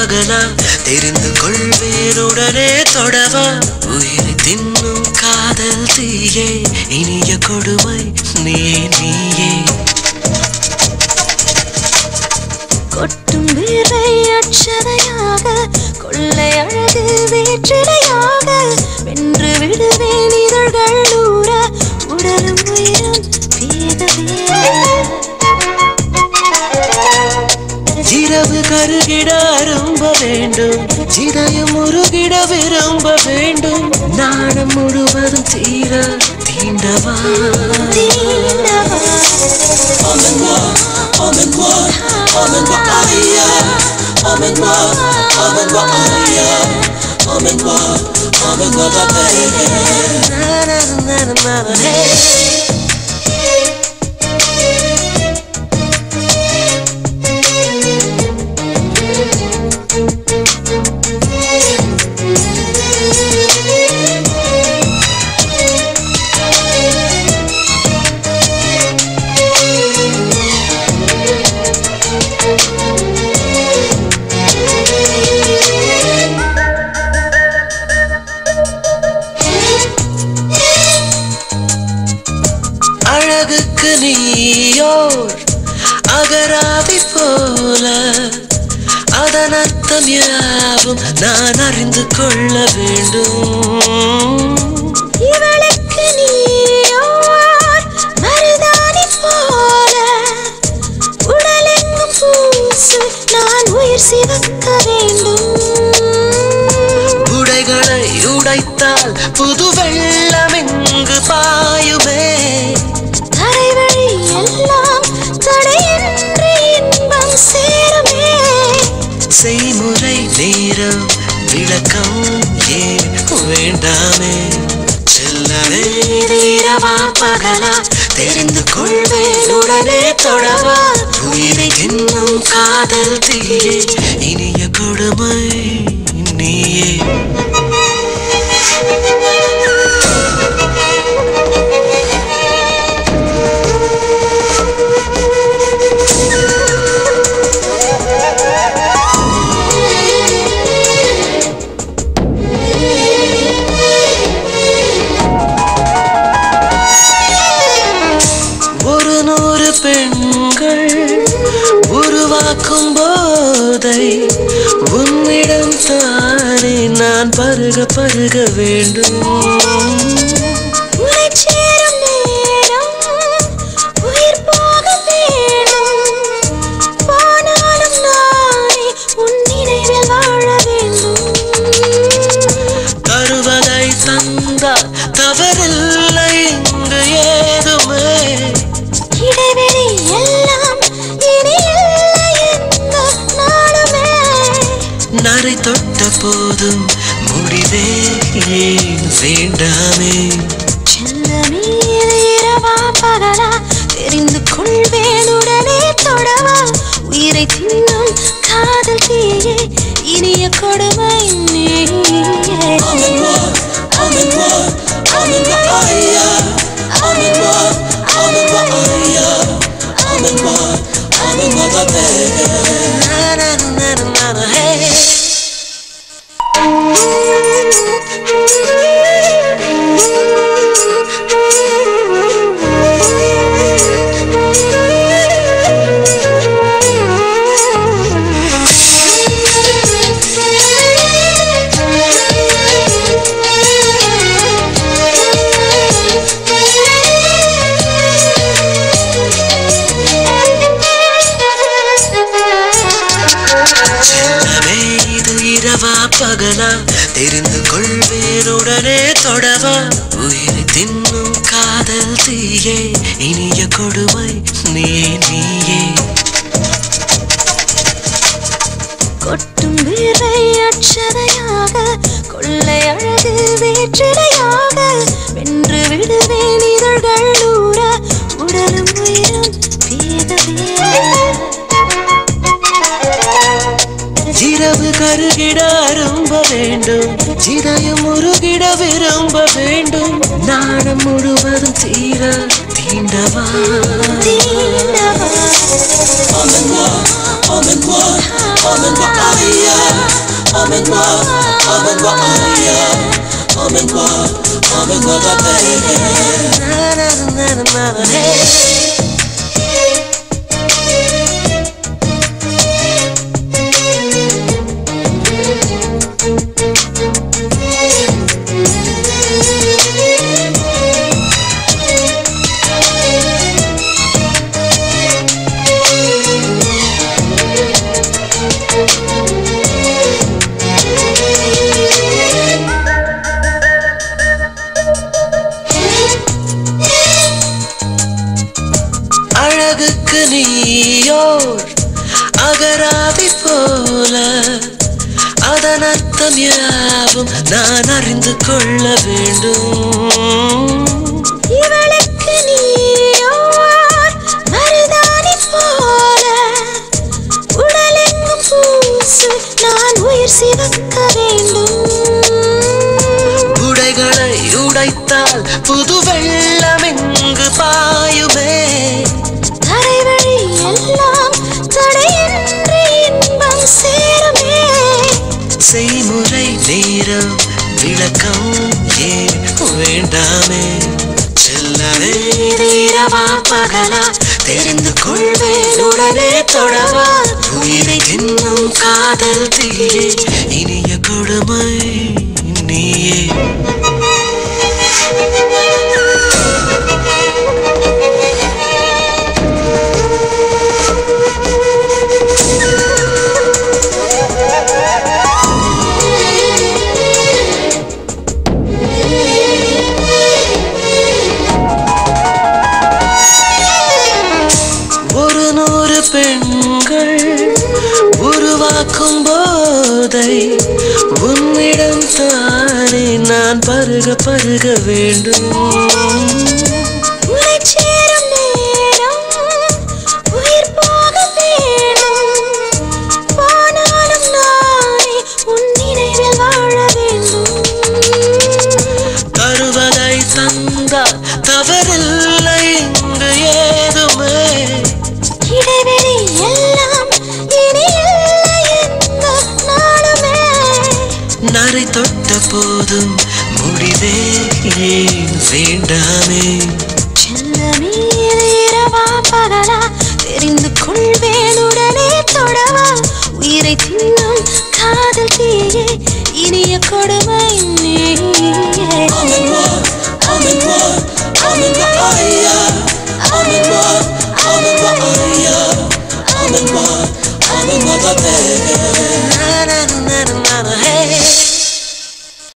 பகலா தெரிந்து கொள்வேனுடனே தொடவா உயிரை தின்னும் காதல் தீயே இனிய கொடுமை நீயே நீயே கொட்டும் வீரை அட்சதையாக கொள்ளை அழகு வேற்றிலையாக வென்று விடுவேன் இதழ்கள் ஊற உடலும் உயிரும் வேகவே இரவு கருகிட அரும்ப வேண்டும் இதயம் உருகிட விரும்ப வேண்டும் நாணம் முழுவதும் தீர தீண்டவா தீண்டவா அழகுக்கு நீயோர் அகராதி போல அதன் அர்த்தம் யாவும் நான் அறிந்து கொள்ள வேண்டும் இவளுக்கு நீயோர் மருதாணி போல உடலெங்கும் பூசு நான் உயிர் சிவக்க வேண்டும் உடைகளை உடைத்தால் புது வெள்ளம் எங்கு பாயுமே தரை வழி எல்லாம் தடையின்றி இன்பம் சேருமே செய்முறை நேரம் விளக்கம் ஏன் வேண்டாமே செல்லவே இரவா பகலா தெரிந்து கொள்வேன் உடனே தொடவா உயிரை இன்னும் காதல் தீயே இனிய கொடுமை நீயே ஒரு நூறு பெண்கள் உருவாக்கும் போதை உன்னிடம் தானே நான் பருக பருக வேண்டும் உனைச் சேரும் நேரம் உயிர் போக வேணும் போனாலும் நானே உன் நினைவில் வாழ வேண்டும் தருவதை தந்தால் தவறில்லை இங்கு ஏதுமே இடைவெளி எல்லாம் இனி இல்லை எந்த நாளுமே நரை தொட்ட போதும் முடிவே ஏன் வேண்டாமே செல்லமே இது இரவா பகலா தெரிந்து கொள்வேன் உடனே தொடவா உயிரை தின்னும் காதல் தீயே இனிய கொடுமை நீயே Na, na, na, na, na, na, hey. செல்லமே இது இரவா பகலா தெரிந்து கொள்வேனுடனே தொடவா உயிரை தின்னும் காதல் தீயே இனிய கொடுமை நீயே நீயே கொட்டும் வீரை அட்சதையாக கொள்ளை அழகு வேற்றிலையாக வென்று விடுவேன் இதழ்கள் ஊற உடலும் உயிரும் வேகவே இரவு கருகிட அரும்ப வேண்டும் இதயம் உருகிட விரும்ப வேண்டும் நாணம் முழுவதும் தீர தீண்டவா தீண்டவா Amen, Emmène-moi, emmène-moi ailleurs. Emmène-moi, emmène-moi ma baby. Na, na, na, na, na, na, hey. அழகுக்கு நீயோர் அகராதி போல அதன் அர்த்தம் யாவும் நான் அறிந்து கொள்ள வேண்டும் இவளுக்கு நீயோர் மருதாணி போல உடலெங்கும் பூசு நான் உயிர் சிவக்க வேண்டும் உடைகளை உடைத்தால் புது வெள்ளம் எங்கு பாயுமே தரை வழி எல்லாம் தடையின்றி இன்பம் சேருமே செய்முறை நேரம் விளக்கம் ஏன் வேண்டாமே செல்லவே இரவா பகலா தெரிந்து கொள்வேன் உடனே தொடவா உயிரை தின்னும் காதல் தீயே இனிய கொடுமை நீயே ஒரு நூறு பெண்கள் உருவாக்கும் போதை உன்னிடம் தானே நான் பருக பருக வேண்டும் உன்னைச் சேரும் நேரம் உயிர் போக வேணும். போனாலும் நானே உன் நினைவில் வாழ வேண்டும். தருவதை தந்தால் தவறில்லை இங்கு ஏதுமே இடைவெளி எல்லாம் இனி இல்லை எந்த நாளுமே. நரை தொட்ட போதும் முடிவே ஏன் வேண்டாமே செல்லமே இது இரவா பகலா தெரிந்து கொள்வேன் உடனே தொடவா உயிரை தின்னும் காதல் தீயே இனிய கொடுமை